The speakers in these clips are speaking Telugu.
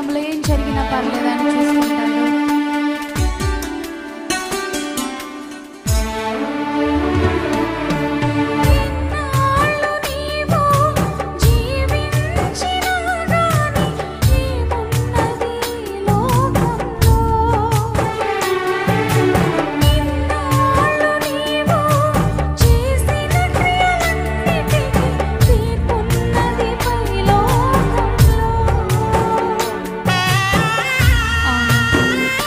కుటుంబంలో ఏం జరిగినా పర్లేదు అని చూసుకుంటాడు ఎన్నాళ్ళు నీవు జీవించినా గాని ఏమున్నది లోకంలో ఇన్నాళ్ళు నీవు చేసిన క్రియలన్నిటికీ తీర్పున్నది పైలోకంలో అవును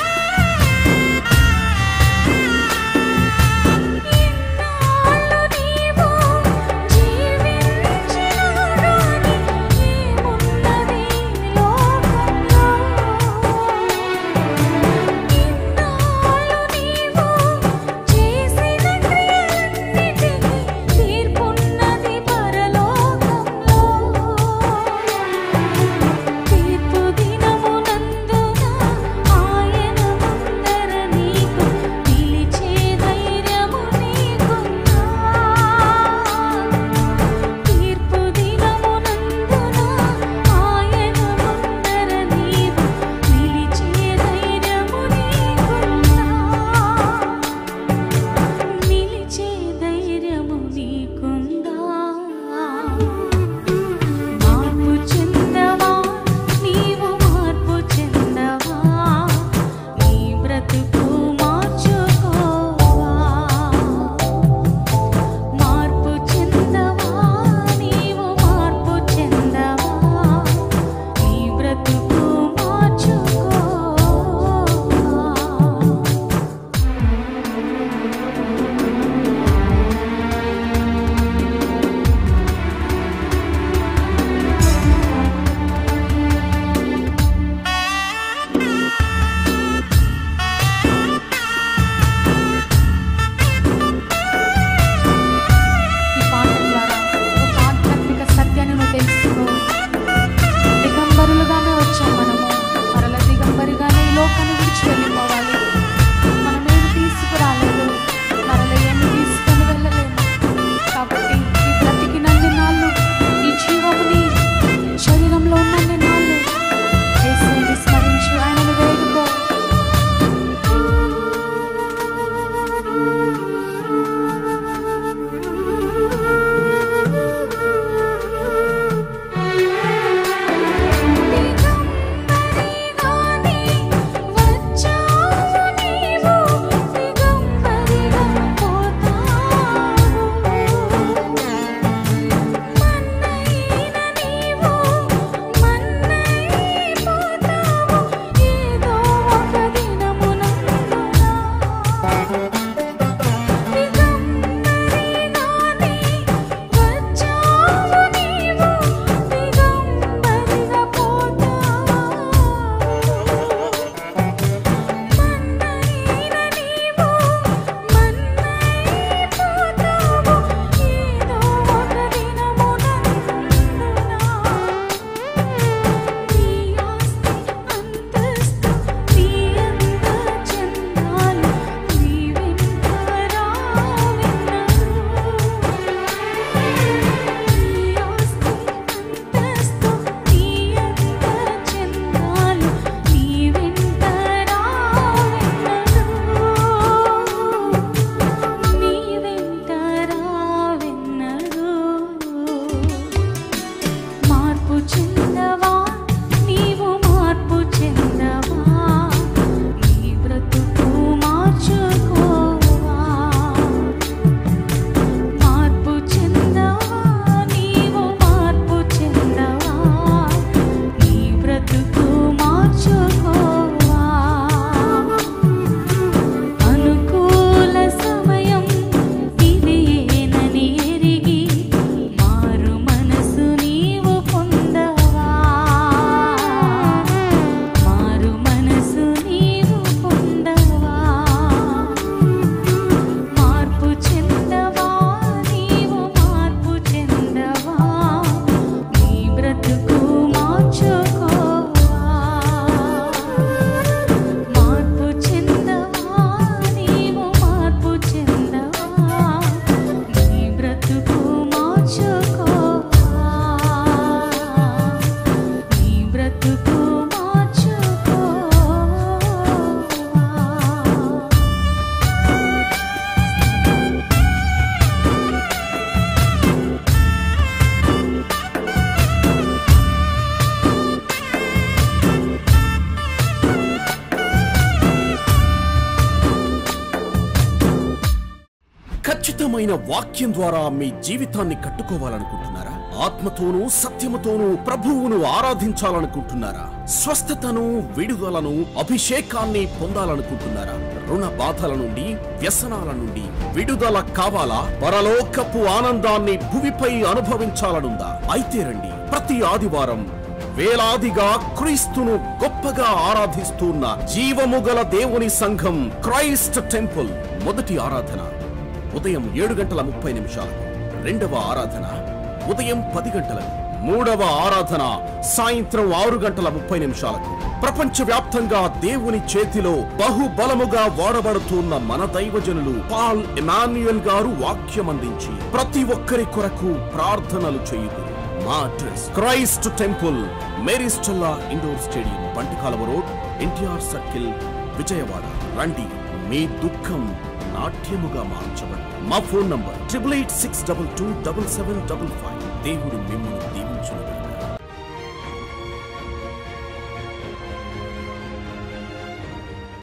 ఖచ్చితమైన వాక్యం ద్వారా మీ జీవితాన్ని కట్టుకోవాలనుకుంటున్నారా ఆత్మతోనూ సత్యముతోనూ ప్రభువును ఆరాధించాలనుకుంటున్నారా స్వస్థతను విడుదలను అభిషేకాన్ని పొందాలనుకుంటున్నారా రుణ బాధల నుండి వ్యసనాల నుండి విడుదల కావాలా పరలోకపు ఆనందాన్ని భువిపై అనుభవించాలనుందా అయితే రండి ప్రతి ఆదివారం వేలాదిగా క్రీస్తును గొప్పగా ఆరాధిస్తున్న జీవము గల దేవుని సంఘం క్రైస్ట్ టెంపుల్ మొదటి ఆరాధన ఉదయం ఏడు గంటల ముప్పై నిమిషాలకు రెండవ ఆరాధన ఉదయం పది గంటలకు మూడవ ఆరాధన సాయంత్రం ఆరు గంటల ముప్పై నిమిషాలకు ప్రపంచ వ్యాప్తంగా దేవుని చేతిలో బహుబలముగా వాడబడుతున్న మన దైవజనులు పాల్ ఎమాన్యుయల్ గారు వాక్యం అందించి ప్రతి ఒక్కరి కొరకు ప్రార్థనలు చేయుదురు మా address Christ temple Mary Stella indoor stadium Bantikalava road NTR circle Vijayawada రండి మీ దుఃఖం నాట్యముగా మార్చబడి మా phone number triple eight six double two double seven double five దేవుడు మిమ్మల్ని దీవించును